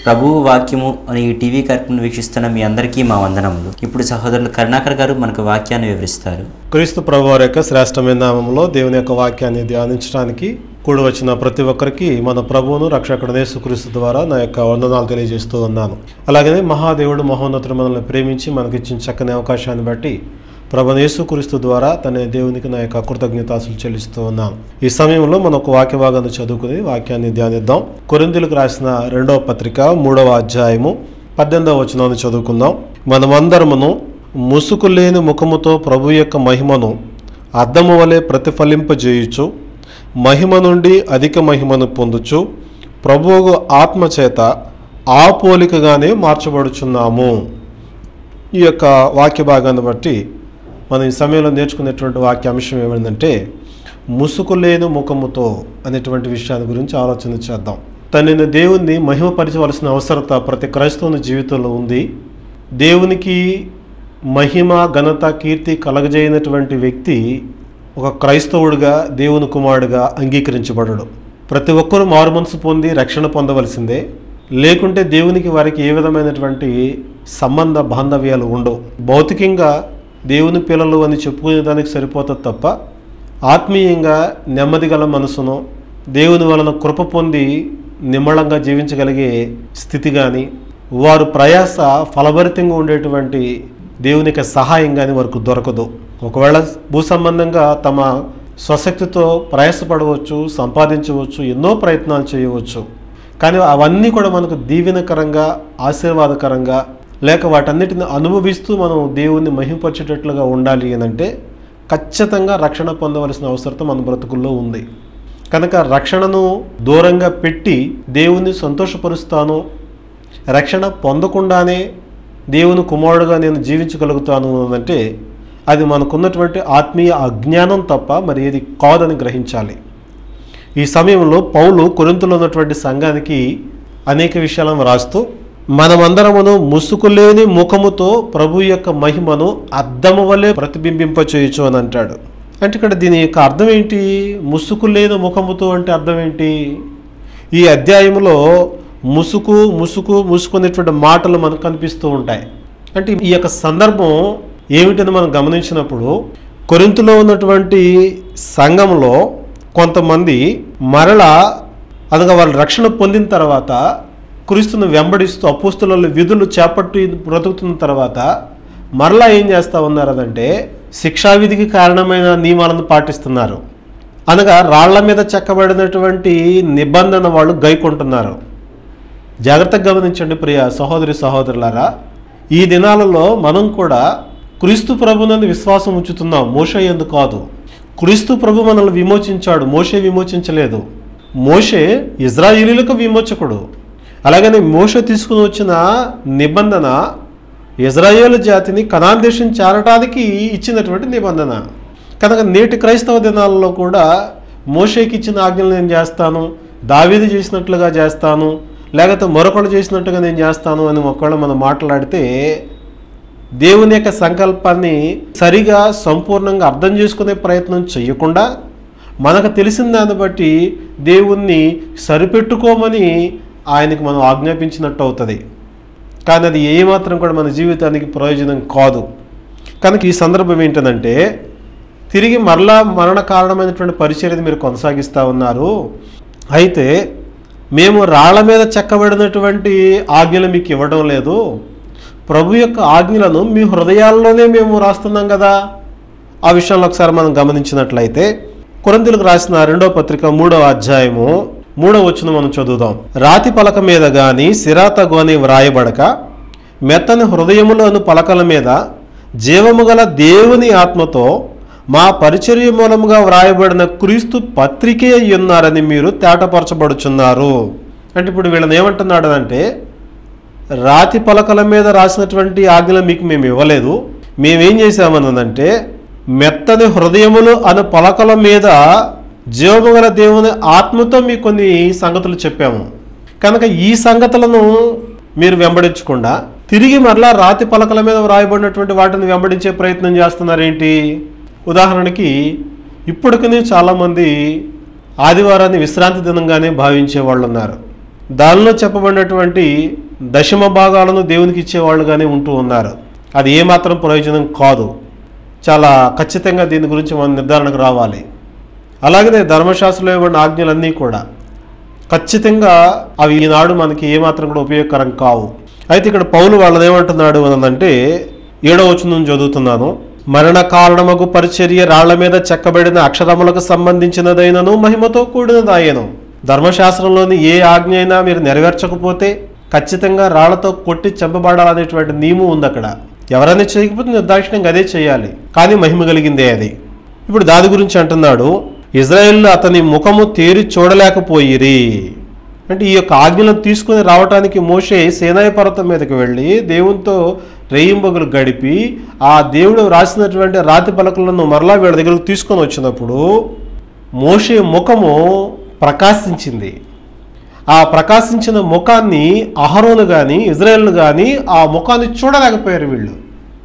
ప్రభువు వాక్యము అనే ఈ టీవీ కార్యక్రమం వీక్షిస్తున్న మీ అందరికీ మా వందనములు ఇప్పుడు సహోదరులు కరుణాకర్ గారు మనకు వాక్యాన్ని వివరిస్తారు క్రీస్తు ప్రభు వారి యొక్క శ్రేష్టమైన నామంలో దేవుని యొక్క వాక్యాన్ని ధ్యానించడానికి కూడి వచ్చిన ప్రతి ఒక్కరికి మన ప్రభువును రక్షకుడు యేసుక్రీస్తు ద్వారా నా యొక్క వందనాలు తెలియజేస్తూ ఉన్నాను అలాగనే మహాదేవుడు మహోన్నతుడు మనల్ని ప్రేమించి మనకి ఇచ్చిన చక్కని అవకాశాన్ని బట్టి ప్రభు యేసుక్రీస్తు ద్వారా తన దేవునికి నా యొక్క కృతజ్ఞతాసులు చెల్లిస్తూ ఉన్నాను ఈ సమయంలో మనం ఒక వాక్య భాగాన్ని చదువుకుని వాక్యాన్ని ధ్యానిద్దాం కొరిందులకు రాసిన రెండవ పత్రిక మూడవ అధ్యాయము పద్దెనిమిదవ వచనాన్ని చదువుకుందాం మనమందరమును ముసుగు లేని ముఖముతో ప్రభు యొక్క మహిమను అద్దము వలె ప్రతిఫలింపజేయుచు మహిమ నుండి అధిక మహిమను పొందుచు ప్రభువు ఆత్మ చేత ఆ పోలికగానే మార్చబడుచున్నాము ఈ యొక్క వాక్య భాగాన్ని బట్టి మనం ఈ సమయంలో నేర్చుకునేటువంటి వాక్య అంశం ఏమైందంటే ముసుగు లేని ముఖముతో అనేటువంటి విషయాన్ని గురించి ఆలోచన చేద్దాం తనని దేవుణ్ణి మహిమపరచవలసిన అవసరత ప్రతి క్రైస్తవుని జీవితంలో ఉంది దేవునికి మహిమ ఘనత కీర్తి కలగజేయనటువంటి వ్యక్తి ఒక క్రైస్తవుడిగా దేవుని కుమారుడిగా అంగీకరించబడడు ప్రతి ఒక్కరూ మారుమనసు పొంది రక్షణ పొందవలసిందే లేకుంటే దేవునికి వారికి ఏ విధమైనటువంటి సంబంధ బాంధవ్యాలు ఉండవు భౌతికంగా దేవుని పిల్లలు అని చెప్పుకునే దానికి సరిపోతుంది తప్ప ఆత్మీయంగా నెమ్మది గల మనసును దేవుని వలన కృప పొంది నిమ్మళంగా జీవించగలిగే స్థితి కానీ వారు ప్రయాస ఫలభరితంగా ఉండేటువంటి దేవుని యొక్క సహాయం కానీ వారికి దొరకదు ఒకవేళ భూ సంబంధంగా తమ స్వశక్తితో ప్రయాసపడవచ్చు సంపాదించవచ్చు ఎన్నో ప్రయత్నాలు చేయవచ్చు కానీ అవన్నీ కూడా మనకు దీవెనకరంగా ఆశీర్వాదకరంగా లేక వాటన్నిటిని అనుభవిస్తూ మనం దేవుణ్ణి మహింపరిచేటట్లుగా ఉండాలి అని అంటే ఖచ్చితంగా రక్షణ పొందవలసిన అవసరం మన బ్రతుకుల్లో ఉంది కనుక రక్షణను దూరంగా పెట్టి దేవుణ్ణి సంతోషపరుస్తాను రక్షణ పొందకుండానే దేవుని కుమారుడుగా నేను జీవించగలుగుతాను అంటే అది మనకున్నటువంటి ఆత్మీయ అజ్ఞానం తప్ప మరి ఏది కాదని గ్రహించాలి ఈ సమయంలో పౌలు కొరింతలో ఉన్నటువంటి సంఘానికి అనేక విషయాలను రాస్తూ మనమందరమును ముసుగులేని ముఖముతో ప్రభు యొక్క మహిమను అద్దము వలె ప్రతిబింబింపచేయచ్చు అని అంటాడు అంటే ఇక్కడ దీని యొక్క అర్థం ఏంటి ముసుగు లేని ముఖముతో అంటే అర్థం ఏంటి ఈ అధ్యాయంలో ముసుగు ముసుగు ముసుకునేటువంటి మాటలు మనకు కనిపిస్తూ ఉంటాయి అంటే ఈ యొక్క సందర్భం ఏమిటని మనం గమనించినప్పుడు కొరింతలో ఉన్నటువంటి సంఘంలో కొంతమంది మరల అనగా వాళ్ళు రక్షణ పొందిన తర్వాత క్రీస్తును వెంబడిస్తూ అపుస్తుల విధులు చేపట్టి బ్రతుకుతున్న తర్వాత మరలా ఏం చేస్తూ ఉన్నారనంటే శిక్షావిధికి కారణమైన నియమాలను పాటిస్తున్నారు అనగా రాళ్ల మీద చెక్కబడినటువంటి నిబంధన వాళ్ళు గైకుంటున్నారు జాగ్రత్తగా గమనించండి ప్రియ సహోదరి సహోదరులారా ఈ దినాలలో మనం కూడా క్రీస్తు ప్రభునందు విశ్వాసం ఉంచుతున్నాం మోషే ఎందు కాదు క్రీస్తు ప్రభు మనల్ని విమోచించాడు మోషే విమోచించలేదు మోషే ఇజ్రాయిలీలకు విమోచకుడు అలాగనే మోషే తీసుకుని వచ్చిన నిబంధన ఇజ్రాయేల్ జాతిని కనాన్ దేశం చేరటానికి ఇచ్చినటువంటి నిబంధన కనుక నేటి క్రైస్తవ దినాలలో కూడా మోషేకి ఇచ్చిన ఆజ్ఞలు నేను చేస్తాను దావీది చేసినట్లుగా చేస్తాను లేకపోతే మరొకడు చేసినట్టుగా నేను చేస్తాను అని ఒకవేళ మనం మాట్లాడితే దేవుని యొక్క సంకల్పాన్ని సరిగా సంపూర్ణంగా అర్థం చేసుకునే ప్రయత్నం చేయకుండా మనకు తెలిసిన దాన్ని బట్టి దేవుణ్ణి సరిపెట్టుకోమని ఆయనకి మనం ఆజ్ఞాపించినట్టు అవుతుంది కానీ అది ఏమాత్రం కూడా మన జీవితానికి ప్రయోజనం కాదు కనుక ఈ సందర్భం ఏంటంటే తిరిగి మరలా మరణ కారణమైనటువంటి పరిచర్యని మీరు కొనసాగిస్తూ ఉన్నారు అయితే మేము రాళ్ల మీద చెక్కబడినటువంటి ఆజ్ఞలు మీకు ఇవ్వడం లేదు ప్రభు యొక్క ఆజ్ఞలను మీ హృదయాల్లోనే మేము రాస్తున్నాం కదా ఆ విషయంలో ఒకసారి మనం గమనించినట్లయితే కొరందులకు రాసిన రెండో పత్రిక మూడవ అధ్యాయము మూడవ వచ్చిన మనం చదువుదాం రాతి పలక మీద గాని సిరాతగు అని వ్రాయబడక మెత్తని హృదయములోని పలకల మీద జీవము గల దేవుని ఆత్మతో మా పరిచర్య మూలముగా వ్రాయబడిన క్రీస్తు పత్రికే అయి ఉన్నారని మీరు తేటపరచబడుచున్నారు అంటే ఇప్పుడు వీళ్ళని ఏమంటున్నాడు అంటే రాతి పలకల మీద రాసినటువంటి ఆజ్ఞలు మీకు మేము ఇవ్వలేదు మేమేం చేశామన్నదంటే మెత్తని హృదయములు అనే పలకల మీద జీవము గల దేవుని ఆత్మతో మీకు కొన్ని సంగతులు చెప్పాము కనుక ఈ సంగతులను మీరు వెంబడించకుండా తిరిగి మరలా రాతి పలకల మీద వ్రాయబడినటువంటి వాటిని వెంబడించే ప్రయత్నం చేస్తున్నారేంటి ఉదాహరణకి ఇప్పటికనే చాలామంది ఆదివారాన్ని విశ్రాంతి దినంగానే భావించే వాళ్ళు ఉన్నారు దానిలో చెప్పబడినటువంటి దశమ భాగాలను దేవునికి ఇచ్చేవాళ్ళుగానే ఉంటూ ఉన్నారు అది ఏమాత్రం ప్రయోజనం కాదు చాలా ఖచ్చితంగా దీని గురించి మనం నిర్ధారణకు రావాలి అలాగనే ధర్మశాస్త్రంలో ఇవ్వబడిన ఆజ్ఞలన్నీ కూడా ఖచ్చితంగా అవి ఈనాడు మనకి ఏమాత్రం కూడా ఉపయోగకరం కావు అయితే ఇక్కడ పౌలు వాళ్ళని ఏమంటున్నాడు అనంటే ఏడవ వచనం చదువుతున్నాను మరణ కారణమగు పరిచర్య రాళ్ల మీద చెక్కబడిన అక్షరములకు సంబంధించినదైనను మహిమతో కూడినదాయను ధర్మశాస్త్రంలోని ఏ ఆజ్ఞ అయినా మీరు నెరవేర్చకపోతే ఖచ్చితంగా రాళ్లతో కొట్టి చంపబడాలనేటువంటి నియమం ఉంది అక్కడ ఎవరైనా చేయకపోతే నిర్దాక్షిణ్యంగా అదే చేయాలి కానీ మహిమ కలిగిందే అది ఇప్పుడు దాని గురించి అంటున్నాడు ఇజ్రాయెల్ అతని ముఖము తేరి చూడలేకపోయిరి అంటే ఈ యొక్క ఆజ్ఞలను తీసుకుని రావటానికి మోషే సేనాయి పర్వతం మీదకి వెళ్ళి దేవునితో రేయింబగులు గడిపి ఆ దేవుడు రాసినటువంటి రాతి పలకలను మరలా వీళ్ళ దగ్గరకు తీసుకొని వచ్చినప్పుడు మోషే ముఖము ప్రకాశించింది ఆ ప్రకాశించిన ముఖాన్ని అహరోను కానీ ఇజ్రాయెల్ కానీ ఆ ముఖాన్ని చూడలేకపోయారు వీళ్ళు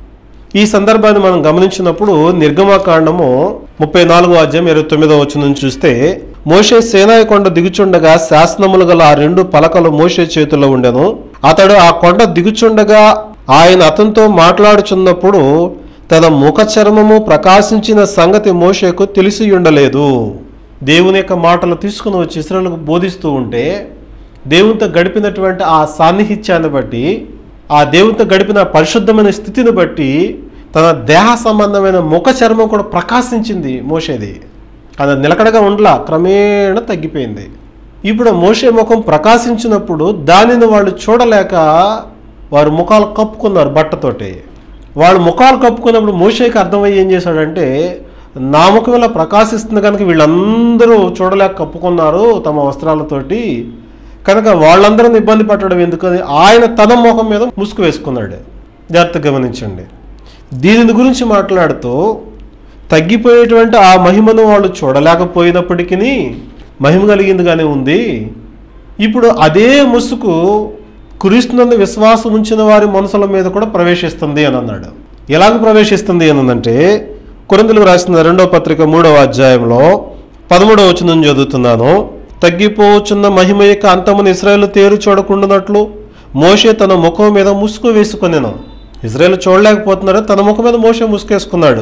ఈ సందర్భాన్ని మనం గమనించినప్పుడు నిర్గమాకాండము ముప్పై నాలుగో అధ్యాయం ఇరవై తొమ్మిదో వచ్చిన నుంచి చూస్తే మోషే సేనాయి కొండ దిగుచుండగా శాసనములు గల ఆ రెండు పలకలు మోషే చేతిలో ఉండెను అతడు ఆ కొండ దిగుచుండగా ఆయన అతనితో మాట్లాడుచున్నప్పుడు తన ముఖ చర్మము ప్రకాశించిన సంగతి మోషేకు తెలిసి ఉండలేదు దేవుని యొక్క మాటలు తీసుకుని వచ్చి ఇస్రాయలకు బోధిస్తూ ఉంటే దేవునితో గడిపినటువంటి ఆ సాన్నిహిత్యాన్ని బట్టి ఆ దేవునితో గడిపిన పరిశుద్ధమైన స్థితిని బట్టి తన దేహ సంబంధమైన ముఖ చర్మం కూడా ప్రకాశించింది మోషేది అది నిలకడగా ఉండలా క్రమేణా తగ్గిపోయింది ఇప్పుడు మోషే ముఖం ప్రకాశించినప్పుడు దానిని వాళ్ళు చూడలేక వారు ముఖాలు కప్పుకున్నారు బట్టతోటి వాళ్ళు ముఖాలు కప్పుకున్నప్పుడు మోషేకి అర్థమయ్యి ఏం చేశాడంటే నా ముఖం ఇలా ప్రకాశిస్తుంది కనుక వీళ్ళందరూ చూడలేక కప్పుకున్నారు తమ వస్త్రాలతోటి కనుక వాళ్ళందరిని ఇబ్బంది పెట్టడం ఎందుకని ఆయన తన ముఖం మీద ముసుగు వేసుకున్నాడు జాగ్రత్త గమనించండి దీని గురించి మాట్లాడుతూ తగ్గిపోయేటువంటి ఆ మహిమను వాళ్ళు చూడలేకపోయినప్పటికీ మహిమ కలిగిందిగానే ఉంది ఇప్పుడు అదే ముసుగు క్రీస్తునందు విశ్వాసం ఉంచిన వారి మనసుల మీద కూడా ప్రవేశిస్తుంది అని అన్నాడు ఎలాగ ప్రవేశిస్తుంది అని అంటే కొరిందులకు రాసిన రెండవ పత్రిక మూడవ అధ్యాయంలో పదమూడవ వచనం చదువుతున్నాను తగ్గిపోవచ్చున్న మహిమ యొక్క అంతమును ఇస్రాయేల్ తేరు చూడకుండానట్లు మోషే తన ముఖం మీద ముసుగు వేసుకునేను ఇజ్రాయేల్ చూడలేకపోతున్నారు తన ముఖం మీద మోషే ముసుగేసుకున్నాడు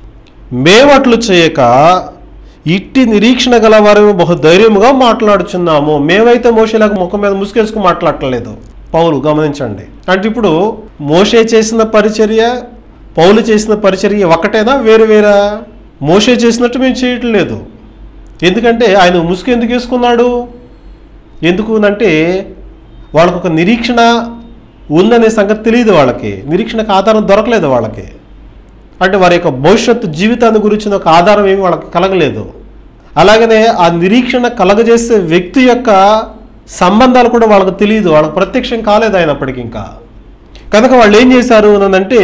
మేమట్లు చేయక ఇట్టి నిరీక్షణ గల వారు బహు ధైర్యముగా మాట్లాడుచున్నాము మేమైతే మోషేలాగా ముఖం మీద ముసుగేసుకుని మాట్లాడట్లేదు పౌలు గమనించండి అంటే ఇప్పుడు మోషే చేసిన పరిచర్య పౌలు చేసిన పరిచర్య ఒకటేనా వేరు వేరా మోషే చేసినట్టు మేము చేయట్లేదు ఎందుకంటే ఆయన ముసుగు ఎందుకు వేసుకున్నాడు ఎందుకు అంటే వాళ్ళకు ఒక నిరీక్షణ ఉందనే సంగతి తెలియదు వాళ్ళకి నిరీక్షణకు ఆధారం దొరకలేదు వాళ్ళకి అంటే వారి యొక్క భవిష్యత్తు జీవితాన్ని గురించిన ఒక ఆధారం ఏమి వాళ్ళకి కలగలేదు అలాగనే ఆ నిరీక్షణ కలగజేసే వ్యక్తి యొక్క సంబంధాలు కూడా వాళ్ళకి తెలియదు వాళ్ళకి ప్రత్యక్షం కాలేదు అయినప్పటికీ ఇంకా కనుక వాళ్ళు ఏం చేశారు అని అంటే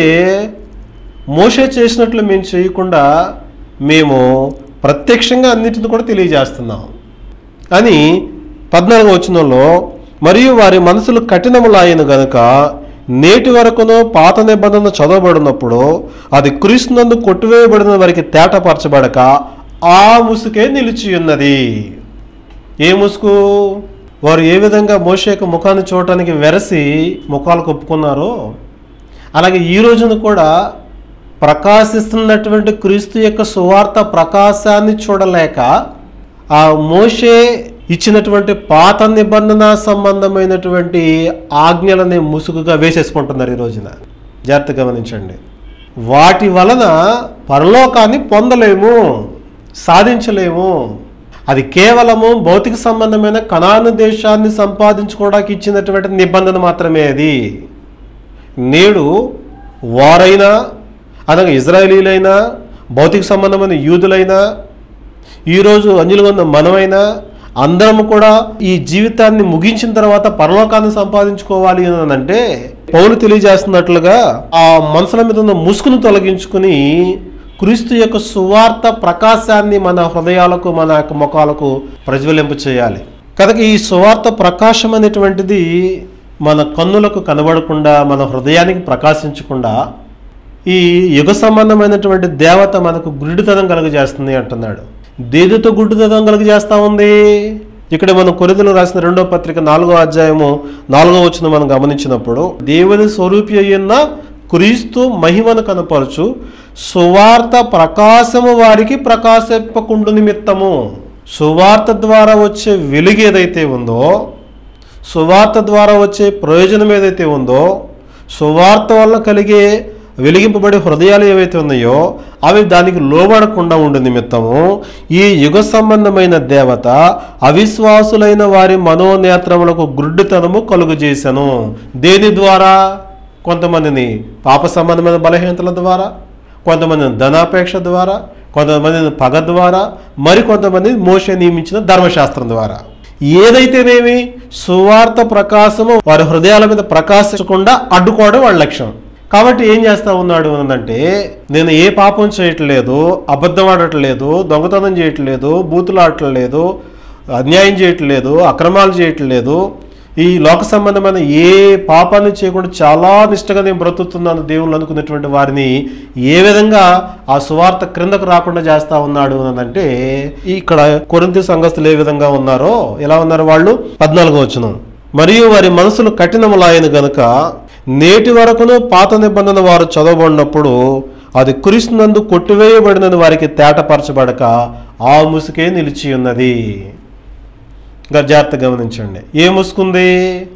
మోషే చేసినట్లు మేము చేయకుండా మేము ప్రత్యక్షంగా అన్నిటిని కూడా తెలియజేస్తున్నాం అని పద్నాలుగు వచనంలో మరియు వారి మనసులు కఠినములాయను గనుక నేటి వరకును పాత నిబంధన చదవబడినప్పుడు అది క్రీస్తునందు కొట్టివేయబడిన వారికి తేటపరచబడక ఆ ముసుకే నిలిచి ఉన్నది ఏ ముసుగు వారు ఏ విధంగా మోషే యొక్క ముఖాన్ని చూడటానికి వెరసి ముఖాలు కొప్పుకున్నారో అలాగే ఈ రోజున కూడా ప్రకాశిస్తున్నటువంటి క్రీస్తు యొక్క సువార్త ప్రకాశాన్ని చూడలేక ఆ మోషే ఇచ్చినటువంటి పాత నిబంధన సంబంధమైనటువంటి ఆజ్ఞలని ముసుగుగా వేసేసుకుంటున్నారు ఈ రోజున జాగ్రత్త గమనించండి వాటి వలన పరలోకాన్ని పొందలేము సాధించలేము అది కేవలము భౌతిక సంబంధమైన కణాను దేశాన్ని సంపాదించుకోవడానికి ఇచ్చినటువంటి నిబంధన మాత్రమే అది నేడు వారైనా అనగా ఇజ్రాయేలీలైనా భౌతిక సంబంధమైన యూదులైనా ఈరోజు అంజులుగా ఉన్న మనమైనా అందరం కూడా ఈ జీవితాన్ని ముగించిన తర్వాత పరలోకాన్ని సంపాదించుకోవాలి అని అంటే పౌలు తెలియజేస్తున్నట్లుగా ఆ మనసుల మీద ఉన్న ముసుగును తొలగించుకుని క్రీస్తు యొక్క సువార్త ప్రకాశాన్ని మన హృదయాలకు మన యొక్క ముఖాలకు ప్రజ్వలింప చేయాలి కనుక ఈ సువార్త ప్రకాశం అనేటువంటిది మన కన్నులకు కనబడకుండా మన హృదయానికి ప్రకాశించకుండా ఈ యుగ సంబంధమైనటువంటి దేవత మనకు గుడ్డితనం కలుగజేస్తుంది అంటున్నాడు దేనితో గుడ్డితనం కలుగజేస్తా ఉంది ఇక్కడ మనం కొరిదలు రాసిన రెండో పత్రిక నాలుగో అధ్యాయము నాలుగో వచ్చిన మనం గమనించినప్పుడు దేవుని స్వరూపి అయ్యున్న క్రీస్తు మహిమను కనపరచు సువార్త ప్రకాశము వారికి ప్రకాశింపకుండు నిమిత్తము సువార్త ద్వారా వచ్చే వెలుగు ఏదైతే ఉందో సువార్త ద్వారా వచ్చే ప్రయోజనం ఏదైతే ఉందో సువార్త వల్ల కలిగే వెలిగింపబడే హృదయాలు ఏవైతే ఉన్నాయో అవి దానికి లోబడకుండా ఉండు నిమిత్తము ఈ యుగ సంబంధమైన దేవత అవిశ్వాసులైన వారి మనోనేత్రములకు గుడ్డితనము కలుగు చేశాను దేని ద్వారా కొంతమందిని పాప సంబంధమైన బలహీనతల ద్వారా కొంతమందిని ధనాపేక్ష ద్వారా కొంతమందిని పగ ద్వారా మరి కొంతమంది మోస నియమించిన ధర్మశాస్త్రం ద్వారా ఏదైతేనేమి సువార్త ప్రకాశము వారి హృదయాల మీద ప్రకాశించకుండా అడ్డుకోవడం వాళ్ళ లక్ష్యం కాబట్టి ఏం చేస్తా ఉన్నాడు అంటే నేను ఏ పాపం చేయట్లేదు అబద్ధం ఆడట్లేదు దొంగతనం చేయట్లేదు బూతులు ఆడట్లేదు అన్యాయం చేయట్లేదు అక్రమాలు చేయట్లేదు ఈ లోక సంబంధమైన ఏ పాపాన్ని చేయకుండా చాలా నిష్టగా నేను బ్రతుకుతున్నాను దేవుళ్ళు అనుకున్నటువంటి వారిని ఏ విధంగా ఆ సువార్త క్రిందకు రాకుండా చేస్తా ఉన్నాడు అని అంటే ఇక్కడ కొరింతి సంఘస్థులు ఏ విధంగా ఉన్నారో ఎలా ఉన్నారు వాళ్ళు పద్నాలుగో వచ్చును మరియు వారి మనసులు కఠినములాయను గనుక నేటి వరకును పాత నిబంధన వారు చదవబడినప్పుడు అది కురిసినందు కొట్టివేయబడినది వారికి తేటపరచబడక ఆ ముసుకే నిలిచి ఉన్నది ఇంకా జాగ్రత్త గమనించండి ఏ ముసుకుంది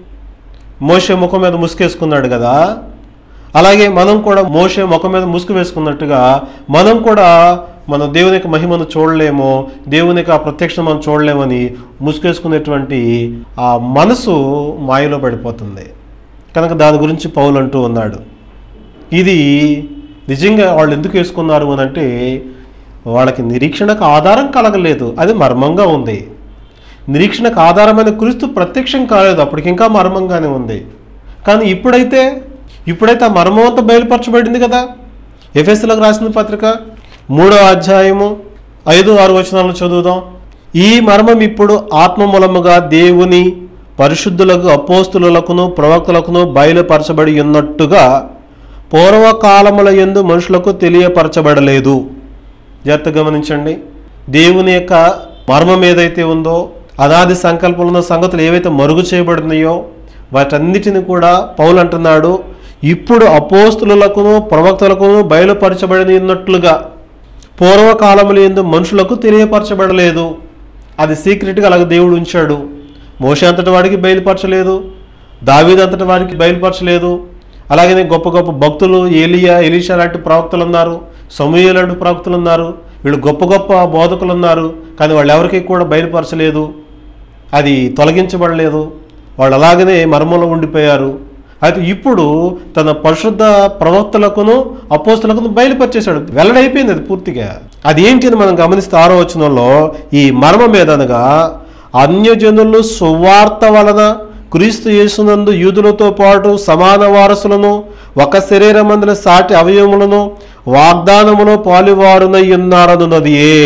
మోషే ముఖం మీద ముసుకేసుకున్నాడు కదా అలాగే మనం కూడా మోషే ముఖం మీద ముసుగు వేసుకున్నట్టుగా మనం కూడా మన దేవుని యొక్క మహిమను చూడలేము దేవుని యొక్క ప్రత్యక్షం మనం చూడలేమని ముసుగేసుకునేటువంటి ఆ మనసు మాయలో పడిపోతుంది కనుక దాని గురించి పౌలు అంటూ ఉన్నాడు ఇది నిజంగా వాళ్ళు ఎందుకు వేసుకున్నారు అని అంటే వాళ్ళకి నిరీక్షణకు ఆధారం కలగలేదు అది మర్మంగా ఉంది నిరీక్షణకు ఆధారమైన క్రీస్తు ప్రత్యక్షం కాలేదు అప్పటికి ఇంకా మర్మంగానే ఉంది కానీ ఇప్పుడైతే ఇప్పుడైతే ఆ మర్మం అంతా బయలుపరచబడింది కదా ఎఫ్ఎస్లకు రాసిన పత్రిక మూడో అధ్యాయము ఐదు ఆరు వచనాలను చదువుదాం ఈ మర్మం ఇప్పుడు ఆత్మ మూలముగా దేవుని పరిశుద్ధులకు అపోస్తులకును ప్రవక్తలకును బయలుపరచబడి ఉన్నట్టుగా పూర్వకాలముల యందు మనుషులకు తెలియపరచబడలేదు జాగ్రత్త గమనించండి దేవుని యొక్క మర్మం ఏదైతే ఉందో అనాది సంకల్పంలో ఉన్న సంగతులు ఏవైతే మరుగు చేయబడినాయో వాటన్నిటిని కూడా పౌలు అంటున్నాడు ఇప్పుడు అపోస్తులకును ప్రవక్తలకును బయలుపరచబడి ఉన్నట్లుగా పూర్వకాలములు ఎందు మనుషులకు తెలియపరచబడలేదు అది సీక్రెట్గా అలాగ దేవుడు ఉంచాడు మోషే అంతటి వాడికి బయలుపరచలేదు దావీద్ అంతటి వాడికి బయలుపరచలేదు అలాగనే గొప్ప గొప్ప భక్తులు ఏలియా ఎలీషా లాంటి ప్రవక్తలు ఉన్నారు సమూహ లాంటి ప్రవక్తలు ఉన్నారు వీళ్ళు గొప్ప గొప్ప బోధకులు ఉన్నారు కానీ వాళ్ళు ఎవరికి కూడా బయలుపరచలేదు అది తొలగించబడలేదు వాళ్ళు అలాగనే మర్మంలో ఉండిపోయారు అయితే ఇప్పుడు తన పరిశుద్ధ ప్రవక్తలకును అపోస్తులకును బయలుపరిచేశాడు వెల్లడైపోయింది అది పూర్తిగా అది ఏంటి అని మనం గమనిస్తే ఆరో వచనంలో ఈ మర్మం ఏదనగా అన్యజనులు సువార్త వలన క్రీస్తు యేసునందు యూదులతో పాటు సమాన వారసులను ఒక శరీరమందుల సాటి అవయవములను వాగ్దానములో పాలువారునై ఉన్నారనున్నది ఏ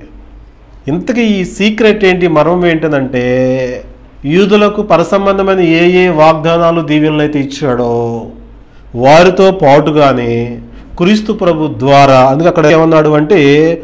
ఇంతకీ ఈ సీక్రెట్ ఏంటి మర్మం ఏంటంటే యూదులకు పరసంబంధమైన ఏ ఏ వాగ్దానాలు దీవెనలు అయితే ఇచ్చాడో వారితో పాటుగానే క్రీస్తు ప్రభు ద్వారా అందుకే అక్కడ ఏమన్నాడు అంటే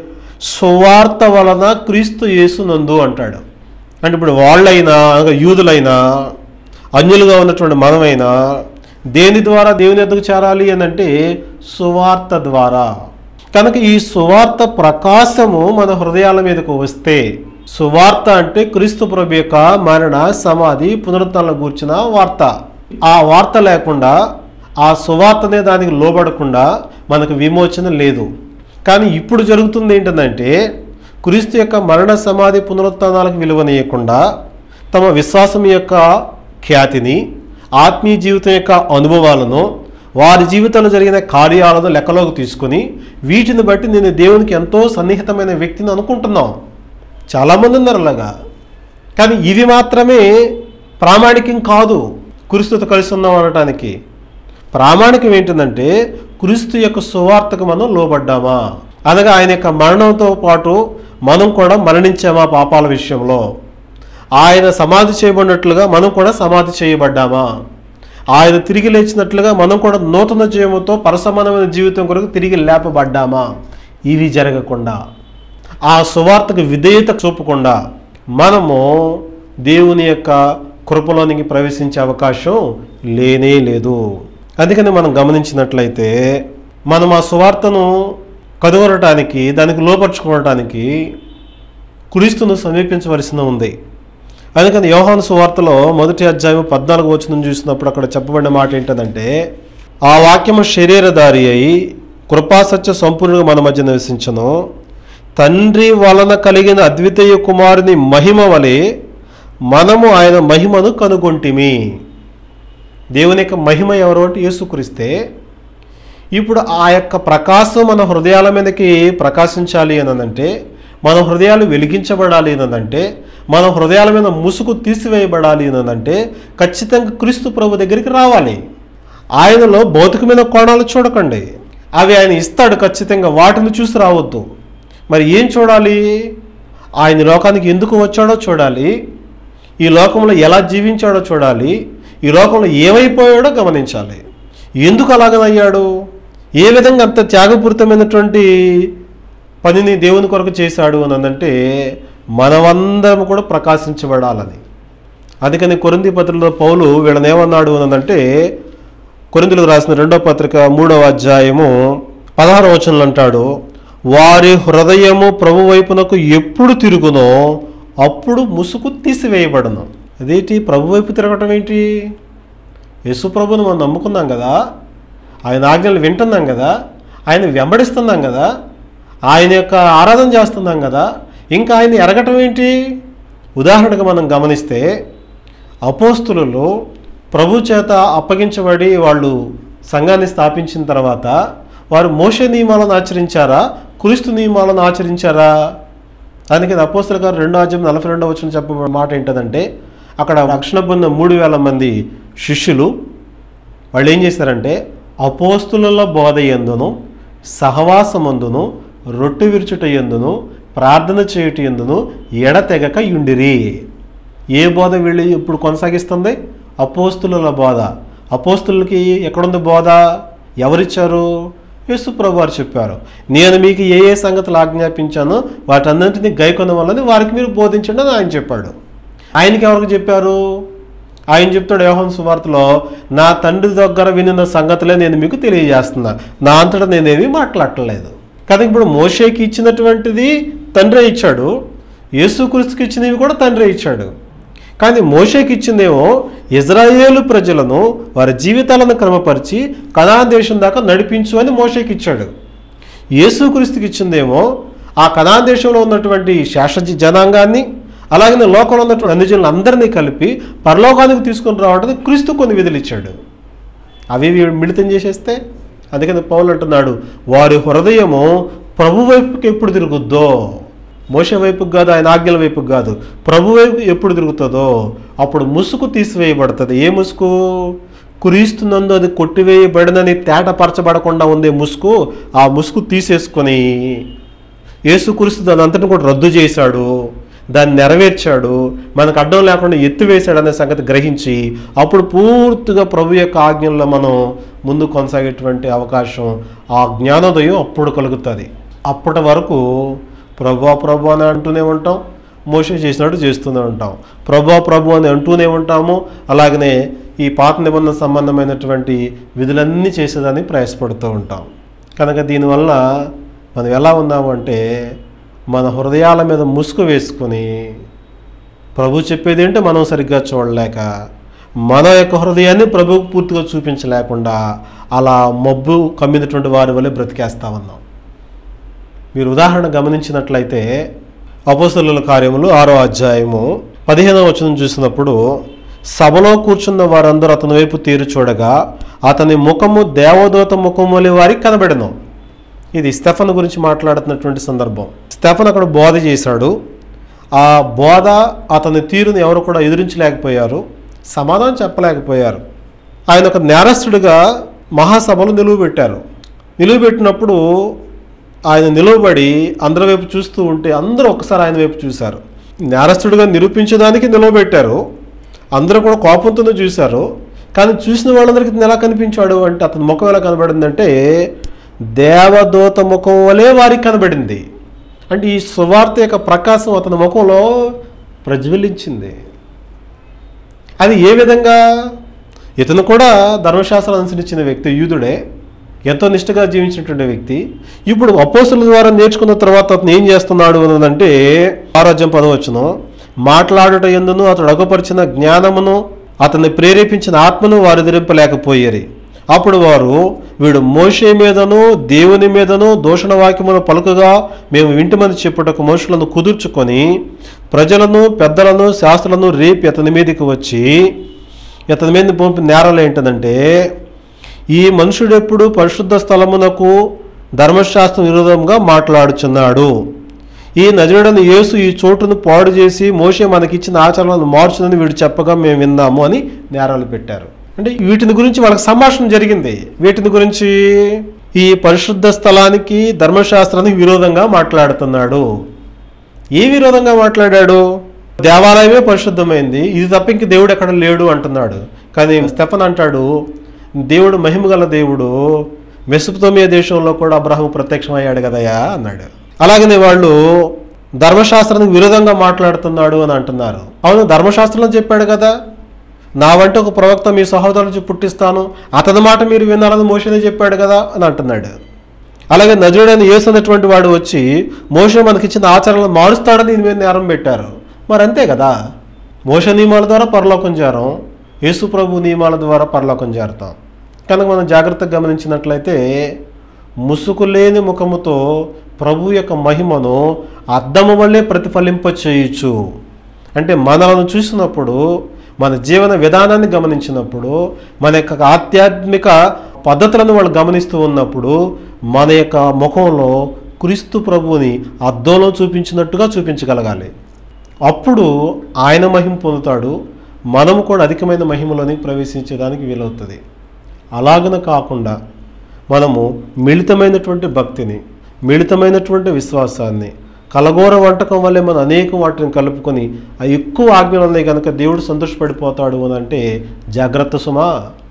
సువార్త వలన క్రీస్తు యేసునందు అంటాడు అంటే ఇప్పుడు వాళ్ళైనా అనగా యూదులైనా అన్యులుగా ఉన్నటువంటి మనమైనా దేని ద్వారా దేవుని ఎద్దకు చేరాలి అని అంటే సువార్త ద్వారా కనుక ఈ సువార్త ప్రకాశము మన హృదయాల మీదకు వస్తే సువార్త అంటే క్రీస్తు ప్రభు యొక్క మరణ సమాధి పునరుద్ధరణ గూర్చిన వార్త ఆ వార్త లేకుండా ఆ సువార్తనే దానికి లోబడకుండా మనకు విమోచన లేదు కానీ ఇప్పుడు జరుగుతుంది ఏంటంటే క్రీస్తు యొక్క మరణ సమాధి పునరుత్థానాలకు విలువనీయకుండా తమ విశ్వాసం యొక్క ఖ్యాతిని ఆత్మీయ జీవితం యొక్క అనుభవాలను వారి జీవితంలో జరిగిన కార్యాలను లెక్కలోకి తీసుకుని వీటిని బట్టి నేను దేవునికి ఎంతో సన్నిహితమైన వ్యక్తిని అనుకుంటున్నాం చాలామంది ఉన్నారు అలాగా కానీ ఇవి మాత్రమే ప్రామాణికం కాదు క్రీస్తుతో కలిసి ఉన్నాం అనటానికి ప్రామాణికం ఏంటంటే క్రీస్తు యొక్క సువార్తకు మనం లోబడ్డామా అనగా ఆయన యొక్క మరణంతో పాటు మనం కూడా మరణించామా పాపాల విషయంలో ఆయన సమాధి చేయబడినట్లుగా మనం కూడా సమాధి చేయబడ్డామా ఆయన తిరిగి లేచినట్లుగా మనం కూడా నూతన జీవముతో పరసమానమైన జీవితం కొరకు తిరిగి లేపబడ్డామా ఇవి జరగకుండా ఆ సువార్తకు విధేయత చూపకుండా మనము దేవుని యొక్క కృపలోనికి ప్రవేశించే అవకాశం లేనే లేదు అందుకని మనం గమనించినట్లయితే మనం ఆ సువార్తను కనుగొనటానికి దానికి లోపరుచుకోవటానికి క్రీస్తును సమీపించవలసిన ఉంది అందుకని యోహాను సువార్తలో మొదటి అధ్యాయం పద్నాలుగు వచనం చూసినప్పుడు అక్కడ చెప్పబడిన మాట ఏంటంటే ఆ వాక్యము శరీరధారి అయి కృపాసత్య సంపూర్ణంగా మన మధ్య నివసించను తండ్రి వలన కలిగిన అద్వితీయ కుమారుని మహిమ వలె మనము ఆయన మహిమను కనుగొంటిమి దేవుని యొక్క మహిమ ఎవరు అంటే యేసుక్రీస్తే ఇప్పుడు ఆ యొక్క ప్రకాశం మన హృదయాల మీదకి ప్రకాశించాలి అని అంటే మన హృదయాలు వెలిగించబడాలి అని అంటే మన హృదయాల మీద ముసుగు తీసివేయబడాలి అని అంటే ఖచ్చితంగా క్రీస్తు ప్రభు దగ్గరికి రావాలి ఆయనలో భౌతికమైన కోణాలు చూడకండి అవి ఆయన ఇస్తాడు ఖచ్చితంగా వాటిని చూసి రావద్దు మరి ఏం చూడాలి ఆయన లోకానికి ఎందుకు వచ్చాడో చూడాలి ఈ లోకంలో ఎలా జీవించాడో చూడాలి ఈ లోకంలో ఏమైపోయాడో గమనించాలి ఎందుకు అలాగనయ్యాడు ఏ విధంగా అంత త్యాగపూరితమైనటువంటి పనిని దేవుని కొరకు చేశాడు అని అంటే మనమందరం కూడా ప్రకాశించబడాలని అందుకని కొరింది పత్రికలో పౌలు వీళ్ళని ఏమన్నాడు అని అంటే కొరిందులకు రాసిన రెండో పత్రిక మూడవ అధ్యాయము పదహారు వచనంలో అంటాడు వారి హృదయము ప్రభు వైపునకు ఎప్పుడు తిరుగునో అప్పుడు ముసుగు తీసివేయబడను అదేంటి ప్రభు వైపు తిరగటం ఏంటి యేసు ప్రభుని మనం నమ్ముకున్నాం కదా ఆయన ఆజ్ఞలు వింటున్నాం కదా ఆయన వెంబడిస్తున్నాం కదా ఆయన యొక్క ఆరాధన చేస్తున్నాం కదా ఇంకా ఆయన ఎరగటం ఏంటి ఉదాహరణకు మనం గమనిస్తే అపోస్తులలో ప్రభు చేత అప్పగించబడి వాళ్ళు సంఘాన్ని స్థాపించిన తర్వాత వారు మోషే నియమాలను ఆచరించారా క్రీస్తు నియమాలను ఆచరించారా దానికి అపోస్తుల గారు రెండో అధ్యాయం నలభై రెండో వచ్చిన చెప్ప మాట ఏంటంటే అక్కడ రక్షణ పొందిన మూడు వేల మంది శిష్యులు వాళ్ళు ఏం చేశారంటే అపోస్తుల బోధ ఎందును సహవాసమందును రొట్టె విరుచుట ఎందును ప్రార్థన చేయుట ఎందును ఎడతెగక యుండిరి ఏ బోధ వీళ్ళు ఇప్పుడు కొనసాగిస్తుంది అపోస్తుల బోధ అపోస్తులకి ఎక్కడుంది బోధ ఎవరిచ్చారు యేసు ప్రభు వారు చెప్పారు నేను మీకు ఏ ఏ సంగతులు ఆజ్ఞాపించానో వాటన్నింటినీ గైకొన వల్లని వారికి మీరు బోధించండి అని ఆయన చెప్పాడు ఆయనకి ఎవరికి చెప్పారు ఆయన చెప్తాడు యోహన్ సువార్తలో నా తండ్రి దగ్గర వినిన సంగతులే నేను మీకు తెలియజేస్తున్నా నా అంతటా నేనేమి మాట్లాడలేదు కానీ ఇప్పుడు మోషేకి ఇచ్చినటువంటిది తండ్రి ఇచ్చాడు యేసుక్రీస్తుకి ఇచ్చినవి కూడా తండ్రి ఇచ్చాడు కానీ మోషేకి ఇచ్చిందేమో ఇజ్రాయేలు ప్రజలను వారి జీవితాలను క్రమపరిచి కనాన్ దేశం దాకా నడిపించు అని మోషేకి ఇచ్చాడు యేసుక్రీస్తుకి ఇచ్చిందేమో ఆ కనాన్ దేశంలో ఉన్నటువంటి శాశ్వత జనాంగాన్ని అలాగే లోకంలో ఉన్నటువంటి అన్ని జనులు అందరినీ కలిపి పరలోకానికి తీసుకొని రావడానికి క్రీస్తు కొన్ని విధులు ఇచ్చాడు అవి వీడు మిళితం చేసేస్తే అందుకని పౌలు అంటున్నాడు వారి హృదయము ప్రభు వైపుకి ఎప్పుడు తిరుగుద్దో మోస వైపుకి కాదు ఆయన ఆజ్ఞల వైపుకి కాదు ప్రభు వైపు ఎప్పుడు తిరుగుతుందో అప్పుడు ముసుగు తీసివేయబడుతుంది ఏ ముసుగు కురీస్తున్నందు అది కొట్టివేయబడినని తేటపరచబడకుండా ఉండే ముసుగు ఆ ముసుగు తీసేసుకొని యేసుక్రీస్తు దాని అంతటిని కూడా రద్దు చేశాడు దాన్ని నెరవేర్చాడు మనకు అడ్డం లేకుండా ఎత్తివేశాడు అనే సంగతి గ్రహించి అప్పుడు పూర్తిగా ప్రభు యొక్క ఆజ్ఞల్లో మనం ముందు కొనసాగేటువంటి అవకాశం ఆ జ్ఞానోదయం అప్పుడు కలుగుతుంది అప్పటి వరకు ప్రభా ప్రభు అని అంటూనే ఉంటాం మోసే చేసినట్టు చేస్తూనే ఉంటాం ప్రభా ప్రభు అని అంటూనే ఉంటాము అలాగనే ఈ పాత నిబంధన సంబంధమైనటువంటి విధులన్నీ చేసేదానికి ప్రయాసపడుతూ ఉంటాం కనుక దీనివల్ల మనం ఎలా ఉన్నాము అంటే మన హృదయాల మీద ముసుగు వేసుకొని ప్రభు చెప్పేది ఏంటో మనం సరిగ్గా చూడలేక మన యొక్క హృదయాన్ని ప్రభువుకు పూర్తిగా చూపించలేకుండా అలా మబ్బు కమ్మినటువంటి వారి వల్ల బ్రతికేస్తా ఉన్నాం మీరు ఉదాహరణ గమనించినట్లయితే అపోసలుల కార్యములు ఆరో అధ్యాయము పదిహేనవ వచనం చూసినప్పుడు సభలో కూర్చున్న వారందరూ అతని వైపు తీరు చూడగా అతని ముఖము దేవదూత ముఖము వలె వారికి కనబడను ఇది స్టెఫన్ గురించి మాట్లాడుతున్నటువంటి సందర్భం స్టెఫన్ అక్కడ బోధ చేశాడు ఆ బోధ అతని తీరుని ఎవరు కూడా ఎదిరించలేకపోయారు సమాధానం చెప్పలేకపోయారు ఆయన ఒక నేరస్తుడిగా మహాసభలు నిలువబెట్టారు నిలువబెట్టినప్పుడు ఆయన నిలువబడి అందరి వైపు చూస్తూ ఉంటే అందరూ ఒకసారి ఆయన వైపు చూశారు నేరస్తుడిగా నిరూపించడానికి నిలవబెట్టారు అందరూ కూడా కోపంతోనే చూశారు కానీ చూసిన వాళ్ళందరికీ ఇతను ఎలా కనిపించాడు అంటే అతని ముఖం ఎలా కనబడిందంటే దేవదూత ముఖం వలె వారికి కనబడింది అంటే ఈ సువార్త యొక్క ప్రకాశం అతని ముఖంలో ప్రజ్వలించింది అది ఏ విధంగా ఇతను కూడా ధర్మశాస్త్రం అనుసరించిన వ్యక్తి యూదుడే ఎంతో నిష్ఠగా జీవించినటువంటి వ్యక్తి ఇప్పుడు అపోస్తుల ద్వారా నేర్చుకున్న తర్వాత అతను ఏం చేస్తున్నాడు అన్నదంటే ఆరోగ్యం పదవచ్చును మాట్లాడుట ఎందును అతడు అగపరిచిన జ్ఞానమును అతన్ని ప్రేరేపించిన ఆత్మను వారు ఎదిరింపలేకపోయేరి అప్పుడు వారు వీడు మోషే మీదను దేవుని మీదను దూషణ వాక్యమును పలుకగా మేము ఇంటిమంది చెప్పుటకు మనుషులను కుదుర్చుకొని ప్రజలను పెద్దలను శాస్త్రులను రేపి అతని మీదకి వచ్చి ఇతని మీద పంపిన నేరాలు ఏంటంటే ఈ మనుషుడెప్పుడు పరిశుద్ధ స్థలమునకు ధర్మశాస్త్రం విరోధంగా మాట్లాడుచున్నాడు ఈ నజరుడని యేసు ఈ చోటును పాడు చేసి మోసే మనకిచ్చిన ఆచరణలను మార్చుదని వీడు చెప్పగా మేము విన్నాము అని నేరాలు పెట్టారు అంటే వీటిని గురించి వాళ్ళకి సంభాషణ జరిగింది వీటిని గురించి ఈ పరిశుద్ధ స్థలానికి ధర్మశాస్త్రానికి విరోధంగా మాట్లాడుతున్నాడు ఏ విరోధంగా మాట్లాడాడు దేవాలయమే పరిశుద్ధమైంది ఇది తప్ప ఇంక దేవుడు ఎక్కడ లేడు అంటున్నాడు కానీ స్టెఫన్ అంటాడు దేవుడు మహిమగల దేవుడు మెసుపుతోమియ దేశంలో కూడా అబ్రహం ప్రత్యక్షమయ్యాడు కదయా అన్నాడు అలాగనే వాళ్ళు ధర్మశాస్త్రానికి విరోధంగా మాట్లాడుతున్నాడు అని అంటున్నారు అవును ధర్మశాస్త్రంలో చెప్పాడు కదా నా వంట ఒక ప్రవక్త మీ సహోదరులు పుట్టిస్తాను అతని మాట మీరు వినాలని మోషనే చెప్పాడు కదా అని అంటున్నాడు అలాగే నజరుడైన యేసు అనేటువంటి వాడు వచ్చి మోష మనకిచ్చిన ఆచరణలు మారుస్తాడని దీని మీద నేరం పెట్టారు మరి అంతే కదా మోష నియమాల ద్వారా పరలోకం చేరం యేసు ప్రభు నియమాల ద్వారా పరలోకం చేరుతాం కనుక మనం జాగ్రత్తగా గమనించినట్లయితే ముసుగు లేని ముఖముతో ప్రభు యొక్క మహిమను అద్దము వల్లే ప్రతిఫలింప చేయొచ్చు అంటే మనలను చూసినప్పుడు మన జీవన విధానాన్ని గమనించినప్పుడు మన యొక్క ఆధ్యాత్మిక పద్ధతులను వాళ్ళు గమనిస్తూ ఉన్నప్పుడు మన యొక్క ముఖంలో క్రీస్తు ప్రభువుని అద్దంలో చూపించినట్టుగా చూపించగలగాలి అప్పుడు ఆయన మహిమ పొందుతాడు మనము కూడా అధికమైన మహిమలోని ప్రవేశించేదానికి వీలవుతుంది అలాగన కాకుండా మనము మిళితమైనటువంటి భక్తిని మిళితమైనటువంటి విశ్వాసాన్ని కలగోర వంటకం వల్లే మనం అనేక వాటిని కలుపుకొని ఆ ఎక్కువ ఆజ్ఞలు ఉన్నాయి కనుక దేవుడు సంతోషపడిపోతాడు అని అంటే జాగ్రత్త సుమా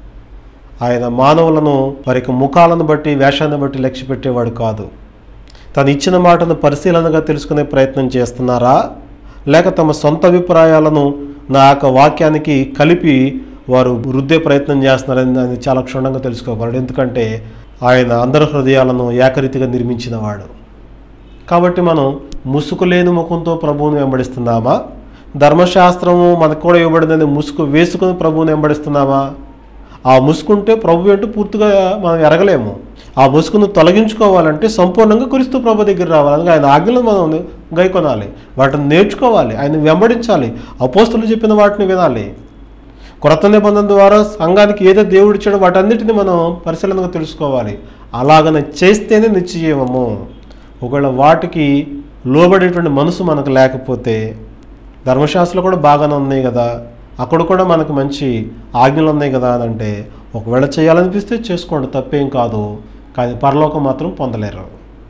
ఆయన మానవులను వారి యొక్క ముఖాలను బట్టి వేషాన్ని బట్టి లక్ష్య పెట్టేవాడు కాదు తను ఇచ్చిన మాటను పరిశీలనగా తెలుసుకునే ప్రయత్నం చేస్తున్నారా లేక తమ సొంత అభిప్రాయాలను నా యొక్క వాక్యానికి కలిపి వారు రుద్దే ప్రయత్నం చేస్తున్నారని దాన్ని చాలా క్షుణ్ణంగా తెలుసుకోగలడు ఎందుకంటే ఆయన అందరి హృదయాలను ఏకరీతిగా నిర్మించినవాడు కాబట్టి మనం ముసుగు లేని ముఖంతో ప్రభువుని వెంబడిస్తున్నామా ధర్మశాస్త్రము మనకు కూడా ఇవ్వబడిందని ముసుగు వేసుకుని ప్రభువుని వెంబడిస్తున్నామా ఆ ముసుకుంటే ప్రభు ఏంటో పూర్తిగా మనం ఎరగలేము ఆ ముసుగును తొలగించుకోవాలంటే సంపూర్ణంగా క్రీస్తు ప్రభు దగ్గర రావాలి అందుకే ఆయన ఆజ్ఞలను మనం గైకొనాలి వాటిని నేర్చుకోవాలి ఆయన వెంబడించాలి అపోస్తులు చెప్పిన వాటిని వినాలి క్రొత్త నిబంధన ద్వారా సంఘానికి ఏదో దేవుడు ఇచ్చాడో వాటన్నిటిని మనం పరిశీలనగా తెలుసుకోవాలి అలాగనే చేస్తేనే నిశ్చయమము ఒకవేళ వాటికి లోబడేటువంటి మనసు మనకు లేకపోతే ధర్మశాస్త్రాలు కూడా బాగానే ఉన్నాయి కదా అక్కడ కూడా మనకు మంచి ఆజ్ఞలు ఉన్నాయి కదా అని అంటే ఒకవేళ చేయాలనిపిస్తే చేసుకోండి తప్పేం కాదు కానీ పరలోకం మాత్రం పొందలేరు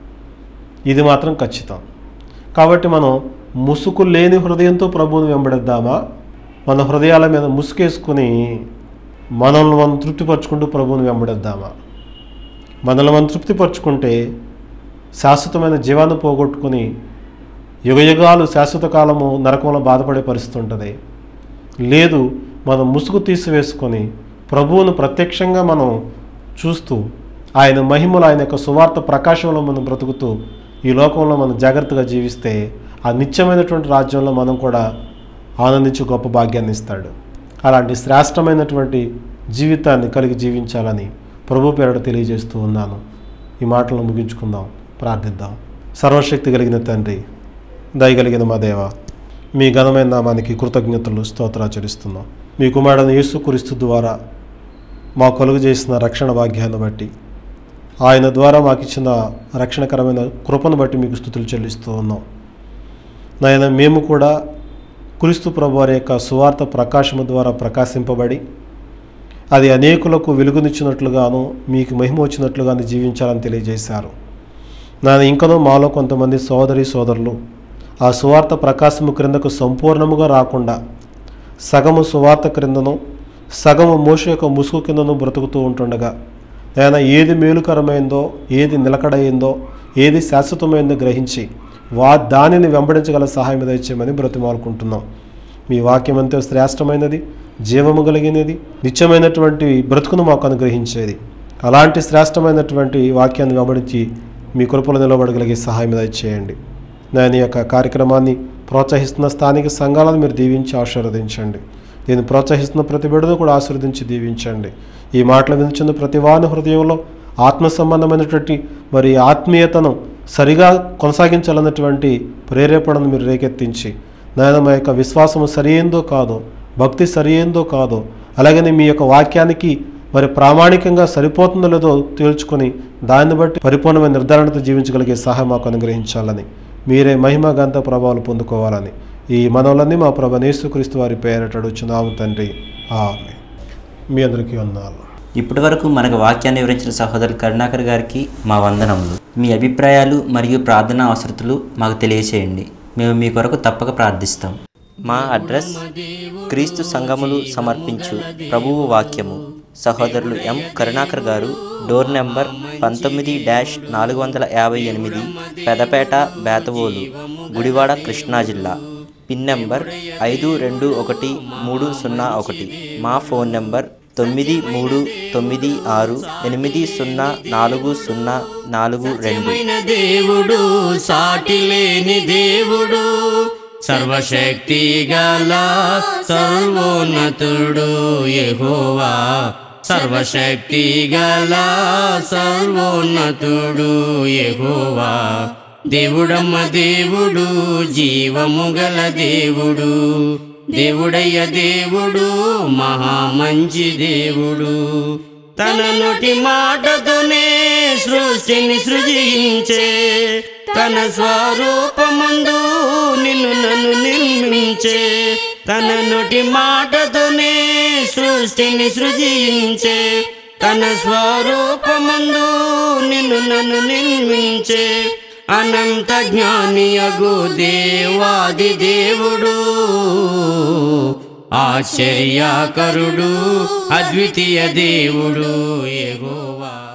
ఇది మాత్రం ఖచ్చితం కాబట్టి మనం ముసుగు లేని హృదయంతో ప్రభువుని వెంబడిద్దామా మన హృదయాల మీద ముసుగేసుకుని మనల్ని మనం తృప్తిపరచుకుంటూ ప్రభువుని వెంబడిద్దామా మనల్ని మనం తృప్తిపరచుకుంటే శాశ్వతమైన జీవాన్ని పోగొట్టుకుని యుగయుగాలు శాశ్వత కాలము నరకంలో బాధపడే పరిస్థితి ఉంటుంది లేదు మనం ముసుగు తీసివేసుకొని ప్రభువును ప్రత్యక్షంగా మనం చూస్తూ ఆయన మహిమలు ఆయన యొక్క సువార్త ప్రకాశంలో మనం బ్రతుకుతూ ఈ లోకంలో మనం జాగ్రత్తగా జీవిస్తే ఆ నిత్యమైనటువంటి రాజ్యంలో మనం కూడా ఆనందించి గొప్ప భాగ్యాన్ని ఇస్తాడు అలాంటి శ్రేష్టమైనటువంటి జీవితాన్ని కలిగి జీవించాలని ప్రభు పేరట తెలియజేస్తూ ఉన్నాను ఈ మాటలను ముగించుకుందాం ప్రార్థిద్దాం సర్వశక్తి కలిగిన తండ్రి దయగలిగిన మా దేవ మీ ఘనమైన నామానికి కృతజ్ఞతలు స్తోత్రాచరిస్తున్నాం మీ కుమారుడు యేసుక్రీస్తు ద్వారా మా కొలుగు చేసిన రక్షణ భాగ్యాన్ని బట్టి ఆయన ద్వారా మాకు ఇచ్చిన రక్షణకరమైన కృపను బట్టి మీకు స్థుతులు చెల్లిస్తూ ఉన్నాం నాయన మేము కూడా క్రీస్తు ప్రభు వారి యొక్క సువార్త ప్రకాశము ద్వారా ప్రకాశింపబడి అది అనేకులకు వెలుగునిచ్చినట్లుగాను మీకు మహిమ వచ్చినట్లుగాను జీవించాలని తెలియజేశారు నాయన ఇంకనూ మాలో కొంతమంది సోదరి సోదరులు ఆ సువార్త ప్రకాశము క్రిందకు సంపూర్ణముగా రాకుండా సగము సువార్త క్రిందను సగము మోస యొక్క ముసుగు కిందను బ్రతుకుతూ ఉంటుండగా ఆయన ఏది మేలుకరమైందో ఏది నిలకడైందో ఏది శాశ్వతమైందో గ్రహించి వా దానిని వెంబడించగల సహాయం దయచేయమని బ్రతిమాలుకుంటున్నాం మీ వాక్యం ఎంతో శ్రేష్టమైనది జీవము కలిగినది నిత్యమైనటువంటి బ్రతుకును మాకు అనుగ్రహించేది అలాంటి శ్రేష్టమైనటువంటి వాక్యాన్ని వెంబడించి మీ కృపలో నిలబడగలిగే సహాయం దయచేయండి నేను ఈ యొక్క కార్యక్రమాన్ని ప్రోత్సహిస్తున్న స్థానిక సంఘాలను మీరు దీవించి ఆశీర్వదించండి దీన్ని ప్రోత్సహిస్తున్న ప్రతి బిడ్డను కూడా ఆశీర్వదించి దీవించండి ఈ మాటలు వినిచున్న ప్రతి వాని హృదయంలో ఆత్మ సంబంధమైనటువంటి మరి ఆత్మీయతను సరిగా కొనసాగించాలన్నటువంటి ప్రేరేపణను మీరు రేకెత్తించి నాయన మా యొక్క విశ్వాసము సరియైందో కాదో భక్తి సరియైందో కాదో అలాగనే మీ యొక్క వాక్యానికి మరి ప్రామాణికంగా సరిపోతుందో లేదో తేల్చుకొని దాన్ని బట్టి పరిపూర్ణమైన నిర్ధారణతో జీవించగలిగే సహాయం మాకు అనుగ్రహించాలని మీరే మహిమ గంత ప్రభావాలు పొందుకోవాలని ఈ మనవులన్నీ మా ప్రభ నేసుక్రీస్తు వారి పేరట అడుగుచున్నాము తండ్రి ఆమె మీ అందరికీ వందనాలు ఇప్పటి వరకు మనకు వాక్యాన్ని వివరించిన సహోదరులు కరుణాకర్ గారికి మా వందనములు మీ అభిప్రాయాలు మరియు ప్రార్థనా అవసరతలు మాకు తెలియచేయండి మేము మీ కొరకు తప్పక ప్రార్థిస్తాం మా అడ్రస్ క్రీస్తు సంఘములు సమర్పించు ప్రభువు వాక్యము సహోదరులు ఎం కరుణాకర్ గారు డోర్ నెంబర్ పంతొమ్మిది డాష్ నాలుగు వందల యాభై ఎనిమిది పెదపేట బేతవోలు గుడివాడ కృష్ణా జిల్లా పిన్ నెంబర్ ఐదు రెండు ఒకటి మూడు సున్నా ఒకటి మా ఫోన్ నెంబర్ తొమ్మిది మూడు తొమ్మిది ఆరు ఎనిమిది సున్నా నాలుగు సున్నా నాలుగు రెండు సత్యమైన దేవుడు సాటి లేని దేవుడు సర్వశక్తి గల సర్వోన్నతుడు యెహోవా సర్వశక్తి గల సర్వోన్నతుడు యెహోవా దేవుడమ్మ దేవుడు జీవము గల దేవుడు దేవుడయ్య దేవుడు మహా మంచి దేవుడు తన నోటి మాటతోనే సృష్టిని సృజించే తన స్వరూపమందు నిన్ను నన్ను నిర్మించే తన నోటి మాటతోనే సృష్టిని సృజించే తన స్వరూపమందు నిన్ను నన్ను నిర్మించే అనంత జ్ఞానియగు దేవాది దేవుడు ఆశ్చర్యకరుడు అద్వితీయ దేవుడు యెహోవా